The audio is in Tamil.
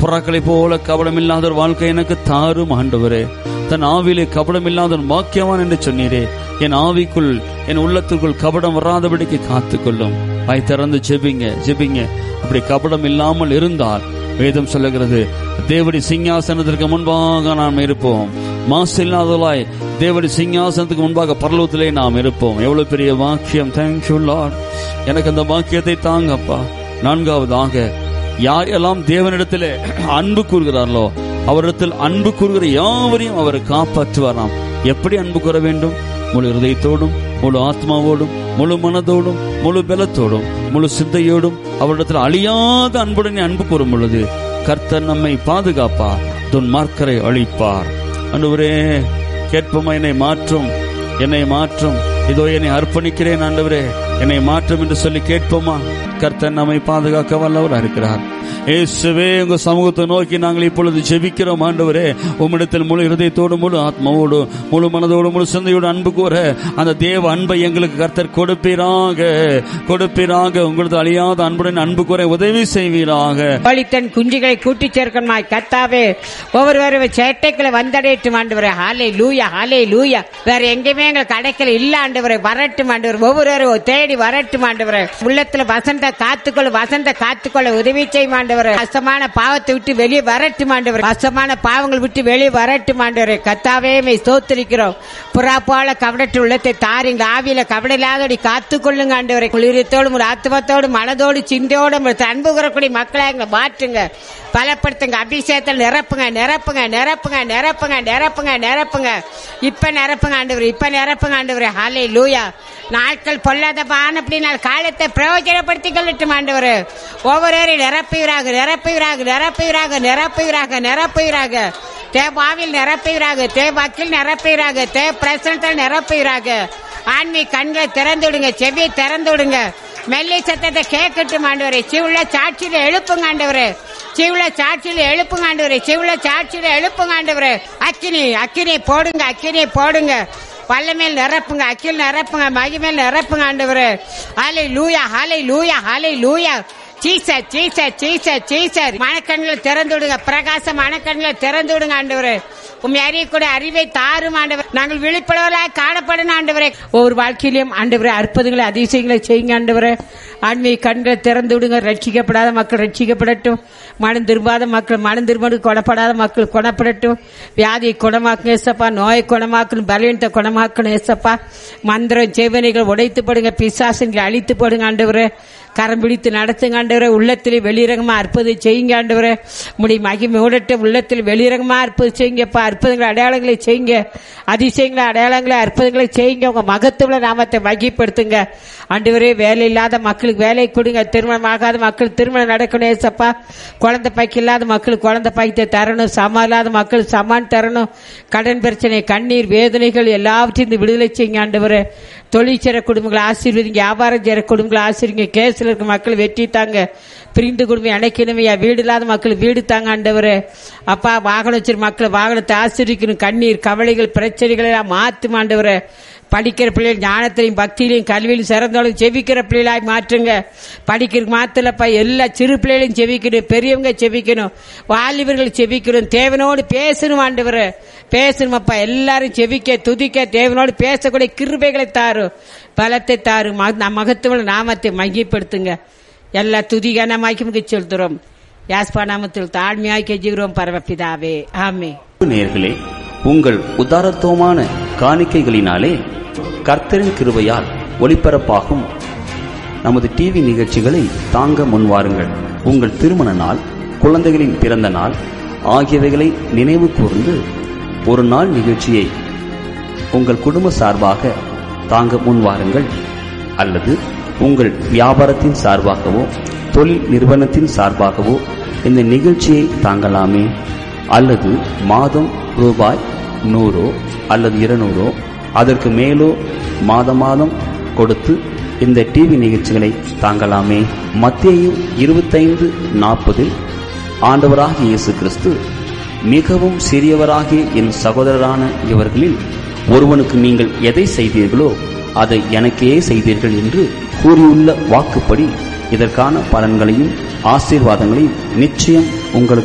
புறாக்களை போல கபடம் இல்லாத ஒரு வாழ்க்கை எனக்கு தாரும் ஆண்டவரே தன் ஆவிலே கபடம் இல்லாத ஒரு பாக்கியவான் என்று சொன்னீரே என் ஆவிக்குள் என் உள்ளத்துக்குள் கபடம் வராதபடிக்கு காத்துக்கொள்ளும் வாய் திறந்து ஜெபிங்க ஜெபிங்க அப்படி கபடம் இல்லாமல் இருந்தால் வேதம் சொல்லுகிறது தேவடி சிங்காசனத்திற்கு முன்பாக நாம் இருப்போம் மாசு இல்லாதவளாய் தேவடி சிங்காசனத்துக்கு முன்பாக பரலோகத்திலே நாம் இருப்போம் எவ்வளவு பெரிய வாக்கியம் தேங்க்யூ லார்ட் எனக்கு அந்த வாக்கியத்தை தாங்கப்பா நான்காவதாக யாரெல்லாம் தேவனிடத்திலே அன்பு கூறுகிறார்களோ அவரிடத்தில் அன்பு கூறுகிற யாவரையும் அவர் காப்பாற்றுவாராம் எப்படி அன்பு கூற வேண்டும் முழு இருதயத்தோடும் முழு ஆத்மாவோடும் முழு மனதோடும் முழு பலத்தோடும் முழு சிந்தையோடும் அவரிடத்தில் அழியாத அன்புடனே அன்பு கூறும் பொழுது கர்த்தர் நம்மை பாதுகாப்பார் துன்மார்க்கரை அழிப்பார் அன்றுவரே கேட்போமா என்னை மாற்றும் என்னை மாற்றும் இதோ என்னை அர்ப்பணிக்கிறேன் ஆண்டவரே என்னை மாற்றும் என்று சொல்லி கேட்போமா கர்த்தர் நம்மை பாதுகாக்க வல்லவராக இருக்கிறார் இயேசுவே உங்க சமூகத்தை நோக்கி நாங்கள் இப்பொழுது ஜெபிக்கிறோம் ஆண்டவரே உம்மிடத்தில் முழு இருதயத்தோடு முழு ஆத்மாவோடு முழு மனதோடு முழு சிந்தையோடு அன்பு கூற அந்த தேவ அன்பை எங்களுக்கு கர்த்தர் கொடுப்பீராக கொடுப்பீராக உங்களுக்கு அழியாத அன்புடன் அன்பு கூற உதவி செய்வீராக கோழி தன் குஞ்சுகளை கூட்டிச் சேர்க்கணுமாய் கத்தாவே ஒவ்வொருவரும் சேட்டைகளை வந்தடையட்டும் ஆண்டவரே ஹாலே லூயா ஹாலே லூயா வேற எங்கேயுமே எங்களுக்கு அடைக்கல இல்ல ஆண்டவரை வரட்டும் ஆண்டவர் ஒவ்வொருவரும் தேடி வரட்டும் ஆண்டவரே உள்ளத்துல வசந்த காத்துக்கொள்ள வசந்த காத்துக்கொள்ள உதவி செய்யும் ஆண்டவரே கஷ்டமான பாவத்தை விட்டு வெளியே வரட்டும் ஆண்டவர் கஷ்டமான பாவங்கள் விட்டு வெளியே வரட்டும் ஆண்டவரே கத்தாவே மெய் ஸ்தோத்திரிக்கிறோம் புறா போல கவடற்று உள்ளத்தை தாரிங்க ஆவியில கவடலாதடி காத்துக்கொள்ளுங்க ஆண்டவரை குளிரத்தோடும் ஒரு ஆத்மத்தோடு மனதோடு சிந்தையோடு உங்களுக்கு அன்பு கூறக்கூடிய மக்களை எங்களை மாற்றுங்க பலப்படுத்துங்க அபிஷேகத்தில் நிரப்புங்க நிரப்புங்க நிரப்புங்க நிரப்புங்க நிரப்புங்க நிரப்புங்க இப்ப நிரப்புங்க ஆண்டவர் இப்ப நிரப்புங்க ஆண்டவர் ஹாலே லூயா நாட்கள் பொல்லாத பான அப்படினால் காலத்தை பிரயோஜனப்படுத்திக் கொள்ளட்டும் ஆண்டவர் ஒவ்வொரு நிரப்புகிறாக நிரப்புகிறாக நிரப்புகிறாக நிரப்புகிறாக நிரப்புகிறாக தேவாவில் நிரப்புகிறாக தேவாக்கில் நிரப்புகிறாக தே பிரசனத்தில் நிரப்புகிறாக ஆன்மீ கண்களை திறந்து விடுங்க செவியை திறந்து விடுங்க மெல்லை சத்தத்தை கேட்கட்டும் ஆண்டவரே சிவுள்ள சாட்சியில எழுப்புங்க ஆண்டவரே சிவுள்ள சாட்சியில எழுப்புங்க ஆண்டவரே சிவுள்ள சாட்சியில எழுப்புங்க ஆண்டவரே அக்கினி அக்கினி போடுங்க அக்கினி போடுங்க வல்லமேல் நிரப்புங்க அக்கில் நிரப்புங்க மகிமேல் நிரப்புங்க ஆண்டவரே ஹாலை hallelujah hallelujah hallelujah Caesar Caesar Caesar Caesar மனக்கண்களை திறந்து விடுங்க பிரகாச மனக்கண்களை திறந்து விடுங்க ஆண்டவரே உண்மை அறியக்கூடிய அறிவை தாரும் ஆண்டவர் நாங்கள் விழிப்புணர்வலாக காணப்படணும் ஆண்டவரே ஒவ்வொரு வாழ்க்கையிலும் ஆண்டவரே அற்புதங்களை அதிசயங்களை செய்யுங்க ஆண்டவரே ஆன்மீக கண்களை திறந்து விடுங்க ரட்சிக்கப்படாத மக்கள் ரட்சிக்கப்படட்டும் மனம் திரும்பாத மக்கள் மனம் திரும்ப கொடப்படாத மக்கள் குணப்படட்டும் வியாதியை குணமாக்குங்க ஏசப்பா நோயை குணமாக்கணும் பலவீனத்தை குணமாக்கணும் ஏசப்பா மந்திரம் செவனைகள் உடைத்து போடுங்க பிசாசன்களை அழித்து போடுங்க ஆண்டவரே கரம் பிடித்து நடத்துங்க ஆண்டவரே உள்ளத்தில் வெளிரங்கமா அற்புதம் செய்யுங்க ஆண்டவரே முடி மகிமை ஓடட்டும் உள்ளத்தில் வெளிரங்கமா அற்புதம் செய்யுங்கப்பா அற்புதங்களை அடையாளங்களை செய்யுங்க அதிசயங்களை அடையாளங்களை அற்புதங்களை செய்யுங்க உங்க மகத்துவ நாமத்தை மகிப்படுத்துங்க ஆண்டவரே வேலை இல்லாத மக்களுக்கு வேலை கொடுங்க திருமணம் ஆகாத மக்கள் திருமணம் நடக்கணும் ஏசப்பா குழந்தை பாய்க்கு இல்லாத மக்களுக்கு குழந்தை பாய்க்கத்தை தரணும் சமா இல்லாத மக்கள் சமான் தரணும் கடன் பிரச்சனை கண்ணீர் வேதனைகள் எல்லாவற்றையும் விடுதலை செய்யுங்க ஆண்டவரே தொழில் செய்கிற குடும்பங்களை ஆசீர்வதிங்க வியாபாரம் செய்கிற குடும்பங்களை ஆசீர்வதிங்க கேஸில் இருக்க மக்கள் வெற்றி தாங்க பிரிந்து குடும்பம் இணைக்கணுமையா வீடு இல்லாத மக்கள் வீடு தாங்க ஆண்டவரே அப்பா வாகனம் வச்சிருக்க மக்கள் வாகனத்தை ஆசீர்விக்கணும் கண்ணீர் கவலைகள் பிரச்சனைகளை எல்லாம் மாற்றும் ஆண்டவரே படிக்கிற பிள்ளைகள் ஞானத்திலையும் பக்தியிலையும் கல்வியிலும் சிறந்தாலும் செவிக்கிற பிள்ளைகளாய் மாற்றுங்க படிக்கிற மாத்திரப்பா எல்லா சிறு பிள்ளைகளையும் செவிக்கணும் பெரியவங்க செவிக்கணும் வாலிபர்கள் செவிக்கணும் தேவனோடு பேசணும் ஆண்டவர் பேசணும் அப்பா எல்லாரும் செவிக்க துதிக்க தேவனோடு பேசக்கூடிய கிருபைகளை தாரும் பலத்தை தாரும் மகத்துவ நாமத்தை மையப்படுத்துங்க எல்லா துதிகான மகிமுக செலுத்துறோம் யாஸ்பா நாமத்தில் தாழ்மையாய் கெஞ்சுகிறோம் பரமபிதாவே ஆமே நேர்களே உங்கள் உதாரத்துவமான காணிக்கைகளினாலே கர்த்தரின் கிருபையால் ஒளிபரப்பாகும் நமது டிவி நிகழ்ச்சிகளை தாங்க முன்வாருங்கள் உங்கள் திருமண நாள் குழந்தைகளின் பிறந்த நாள் ஆகியவைகளை நினைவு கூர்ந்து ஒரு நாள் நிகழ்ச்சியை உங்கள் குடும்ப சார்பாக தாங்க முன்வாருங்கள் அல்லது உங்கள் வியாபாரத்தின் சார்பாகவோ தொழில் நிறுவனத்தின் சார்பாகவோ இந்த நிகழ்ச்சியை தாங்கலாமே அல்லது மாதம் ரூபாய் நூறோ அல்லது இருநூறோ அதற்கு மேலோ மாத மாதம் கொடுத்து இந்த டிவி நிகழ்ச்சிகளை தாங்கலாமே மத்திய இருபத்தைந்து நாற்பதில் ஆண்டவராகிய இயேசு கிறிஸ்து மிகவும் சிறியவராகிய என் சகோதரரான இவர்களில் ஒருவனுக்கு நீங்கள் எதை செய்தீர்களோ அதை எனக்கே செய்தீர்கள் என்று கூறியுள்ள வாக்குப்படி இதற்கான பலன்களையும் ஆசீர்வாதங்களையும் நிச்சயம் உங்களுக்கு